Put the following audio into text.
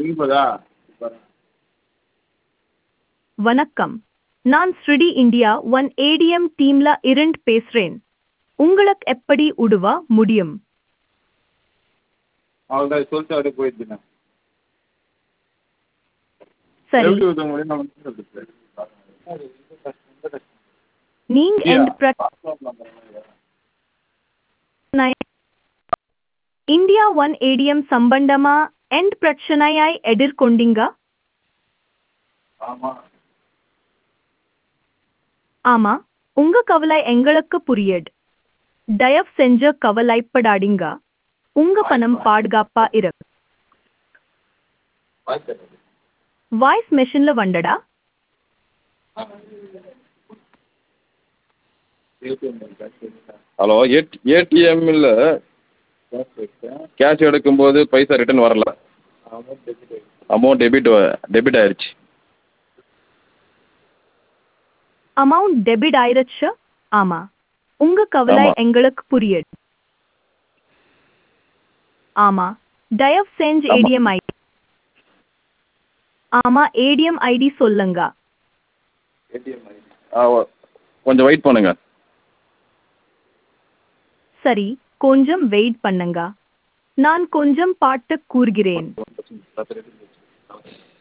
ஒன்பதா வணக்கம் நான் ஸ்ருடி இந்தியா ஒன் ஏடிஎம் டீம்ல இருந்து பேசுறேன் உங்களுக்கு எப்படி உதவ முடியும் அவ்வளோதான் சொல்லிட்டு அப்படியே போயிடுச்சுண்ணே சரி எப்படி உதவ முடியும் நம்ம சொல்லுங்கள் நீங்க எந்த பிரச்சனை இந்தியா ஒன் ஏடிஎம் சம்பந்தமா எந்த பிரச்சனையாய் எதிர்கொண்டீங்க ஆமாம் ஆமா உங்க கவலை எங்களுக்கு புரியுது தயவு செஞ்சு கவலைப்படாதீங்க உங்க பணம் பாதுகாப்பா இருக்கு வாய்ஸ் மெஷின்ல வந்தடா ஹலோ ஏட் ஏடிஎம்மில் கேஷ் எடுக்கும்போது பைசா ரிட்டர்ன் வரல அமௌண்ட் டெபிட் டெபிட் ஆயிடுச்சு அமௌண்ட் டெபிட் ஆயிருச்சு ஆமா உங்க கவலை ஆமா. எங்களுக்கு புரியுது ஆமா தயவு செஞ்சு ஆமா. ஏடிஎம் ஐடி ஆமா ஏடிஎம் ஐடி சொல்லுங்க ஆ ஓ- கொஞ்சம் வெயிட் பண்ணுங்க சரி கொஞ்சம் வெயிட் பண்ணுங்க நான் கொஞ்சம் பாட்டு கூறுகிறேன்